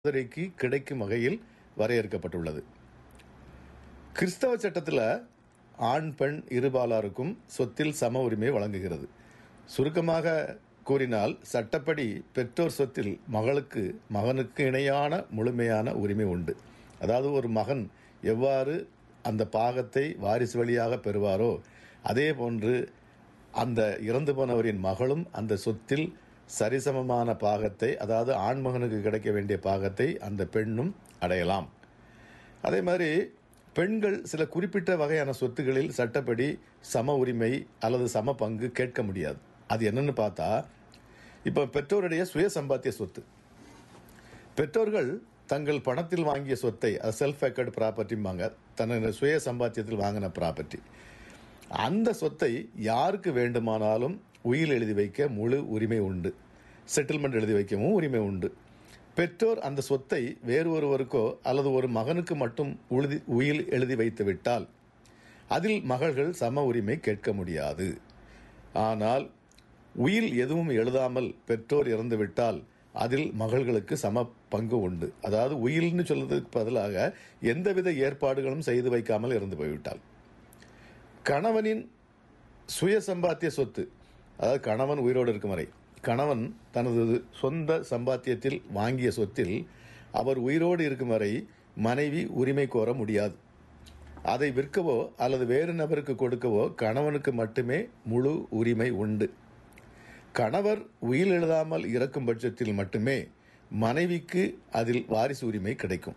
சகோதரிக்கு கிடைக்கும் வகையில் வரையறுக்கப்பட்டுள்ளது கிறிஸ்தவ சட்டத்தில் ஆண் பெண் இருபாலாருக்கும் சொத்தில் சம உரிமை வழங்குகிறது சுருக்கமாக கூறினால் சட்டப்படி பெற்றோர் சொத்தில் மகளுக்கு மகனுக்கு இணையான முழுமையான உரிமை உண்டு அதாவது ஒரு மகன் எவ்வாறு அந்த பாகத்தை வாரிசு வழியாக பெறுவாரோ அதே போன்று அந்த இறந்து போனவரின் மகளும் அந்த சொத்தில் சரிசமமான பாகத்தை அதாவது ஆண்மகனுக்கு கிடைக்க வேண்டிய பாகத்தை அந்த பெண்ணும் அடையலாம் அதே மாதிரி பெண்கள் சில குறிப்பிட்ட வகையான சொத்துகளில் சட்டப்படி சம உரிமை அல்லது சம பங்கு கேட்க முடியாது அது என்னன்னு பார்த்தா இப்போ பெற்றோருடைய சுய சம்பாத்திய சொத்து பெற்றோர்கள் தங்கள் பணத்தில் வாங்கிய சொத்தை அது செல்ஃப் எக்கர்டு ப்ராப்பர்ட்டிம்பாங்க தனது சுய சம்பாத்தியத்தில் வாங்கின ப்ராப்பர்ட்டி அந்த சொத்தை யாருக்கு வேண்டுமானாலும் உயில் எழுதி வைக்க முழு உரிமை உண்டு செட்டில்மெண்ட் எழுதி வைக்கவும் உரிமை உண்டு பெற்றோர் அந்த சொத்தை வேறு ஒருவருக்கோ அல்லது ஒரு மகனுக்கு மட்டும் உழுதி உயில் எழுதி வைத்து விட்டால் அதில் மகள்கள் சம உரிமை கேட்க முடியாது ஆனால் உயில் எதுவும் எழுதாமல் பெற்றோர் இறந்துவிட்டால் அதில் மகள்களுக்கு சம பங்கு உண்டு அதாவது உயில்னு சொல்றதுக்கு பதிலாக எந்தவித ஏற்பாடுகளும் செய்து வைக்காமல் இறந்து போய்விட்டால் கணவனின் சுய சம்பாத்திய சொத்து அதாவது கணவன் உயிரோடு இருக்கும் வரை கணவன் தனது சொந்த சம்பாத்தியத்தில் வாங்கிய சொத்தில் அவர் உயிரோடு இருக்கும் வரை மனைவி உரிமை கோர முடியாது அதை விற்கவோ அல்லது வேறு நபருக்கு கொடுக்கவோ கணவனுக்கு மட்டுமே முழு உரிமை உண்டு கணவர் உயில் எழுதாமல் இறக்கும் பட்சத்தில் மட்டுமே மனைவிக்கு அதில் வாரிசு உரிமை கிடைக்கும்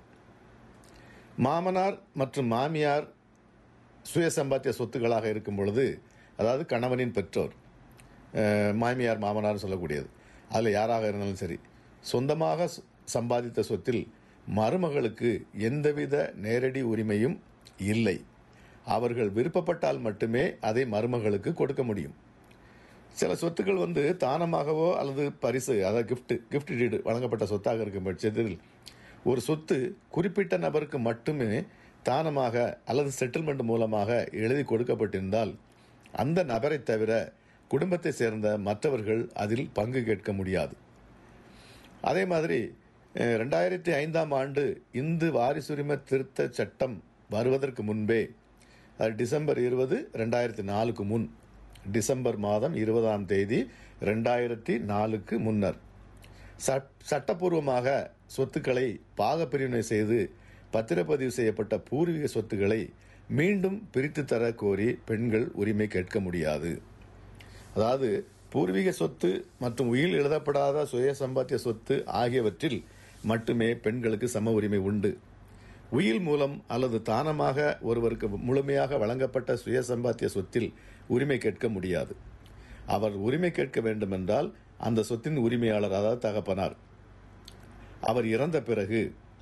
மாமனார் மற்றும் மாமியார் சுய சம்பாத்திய சொத்துக்களாக இருக்கும் பொழுது அதாவது கணவனின் பெற்றோர் அஹ், மாமியார் மாமனார் சொல்லக்கூடியது அதில் யாராக இருந்தாலும் சரி சொந்தமாக ச- சம்பாதித்த சொத்தில் மருமகளுக்கு எந்தவித நேரடி உரிமையும் இல்லை அவர்கள் விருப்பப்பட்டால் மட்டுமே அதை மருமகளுக்கு கொடுக்க முடியும் சில சொத்துக்கள் வந்து தானமாகவோ அல்லது பரிசு அதாவது கிஃப்ட் கிஃப்ட் டீடு வழங்கப்பட்ட சொத்தாக இருக்கும் பட்சத்தில் ஒரு சொத்து குறிப்பிட்ட நபருக்கு மட்டுமே தானமாக அல்லது செட்டில்மெண்ட் மூலமாக எழுதி கொடுக்கப்பட்டிருந்தால் அந்த நபரை தவிர குடும்பத்தை சேர்ந்த மற்றவர்கள் அதில் பங்கு கேட்க முடியாது அதே மாதிரி அஹ், ரெண்டாயிரத்தி ஐந்தாம் ஆண்டு இந்து வாரிசுரிமை திருத்த சட்டம் வருவதற்கு முன்பே அது டிசம்பர் இருபது ரெண்டாயிரத்தி நாலுக்கு முன் டிசம்பர் மாதம் இருபதாம் தேதி ரெண்டாயிரத்தி நாலுக்கு முன்னர் சட்- சட்டப்பூர்வமாக சொத்துக்களை பாகப்பிரிவினை செய்து பத்திரப்பதிவு செய்யப்பட்ட பூர்வீக சொத்துக்களை மீண்டும் பிரித்து தர கோரி பெண்கள் உரிமை கேட்க முடியாது அதாவது பூர்வீக சொத்து மற்றும் உயில் எழுதப்படாத சுய சம்பாத்திய சொத்து ஆகியவற்றில் மட்டுமே பெண்களுக்கு சம உரிமை உண்டு உயில் மூலம் அல்லது தானமாக ஒருவருக்கு முழுமையாக வழங்கப்பட்ட சுய சம்பாத்திய சொத்தில் உரிமை கேட்க முடியாது அவர் உரிமை கேட்க வேண்டுமென்றால் அந்த சொத்தின் உரிமையாளர் அதாவது தகப்பனார் அவர் இறந்த பிறகு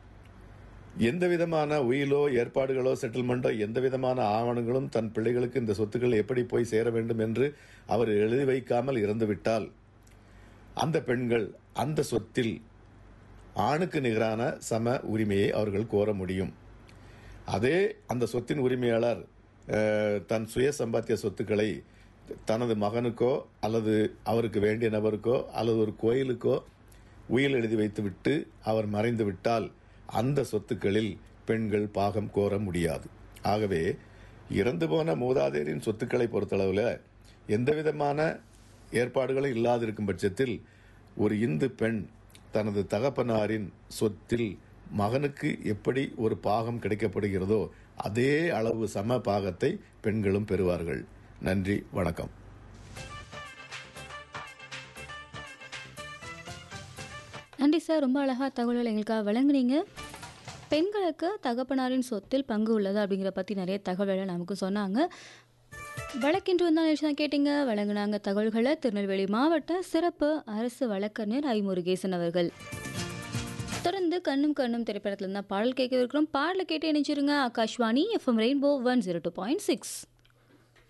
எந்த விதமான உயிலோ ஏற்பாடுகளோ செட்டில்மெண்டோ எந்த விதமான ஆவணங்களும் தன் பிள்ளைகளுக்கு இந்த சொத்துக்கள் எப்படி போய் சேர வேண்டும் என்று அவர் எழுதி வைக்காமல் இறந்துவிட்டால் அந்த பெண்கள் அந்த சொத்தில் ஆணுக்கு நிகரான சம உரிமையை அவர்கள் கோர முடியும் அதே அந்த சொத்தின் உரிமையாளர் அஹ், தன் சுய சம்பாத்திய சொத்துக்களை தனது மகனுக்கோ அல்லது அவருக்கு வேண்டிய நபருக்கோ அல்லது ஒரு கோயிலுக்கோ உயில் எழுதி வைத்துவிட்டு அவர் மறைந்து விட்டால் அந்த சொத்துக்களில் பெண்கள் பாகம் கோர முடியாது ஆகவே இறந்து போன மூதாதையரின் சொத்துக்களை பொறுத்தளவில் எந்தவிதமான ஏற்பாடுகளும் இல்லாதிருக்கும் பட்சத்தில் ஒரு இந்து பெண் தனது தகப்பனாரின் சொத்தில் மகனுக்கு எப்படி ஒரு பாகம் கிடைக்கப்படுகிறதோ அதே அளவு சம பாகத்தை பெண்களும் பெறுவார்கள் நன்றி வணக்கம் நன்றி சார் ரொம்ப அழகாக தகவல்கள் எங்களுக்காக வழங்குனீங்க பெண்களுக்கு தகப்பனாரின் சொத்தில் பங்கு உள்ளது அப்படிங்கிற பற்றி நிறைய தகவல்களை நமக்கு சொன்னாங்க வழக்கின்று வந்தால் நிகழ்ச்சி தான் கேட்டீங்க வழங்குனாங்க தகவல்களை திருநெல்வேலி மாவட்ட சிறப்பு அரசு வழக்கறிஞர் ஐ முருகேசன் அவர்கள் தொடர்ந்து கண்ணும் கண்ணும் திரைப்படத்துல இருந்தால் பாடல் கேட்க இருக்கிறோம் பாடலை கேட்டு இணைச்சிருங்க Akashvani FM rainbow one zero two point six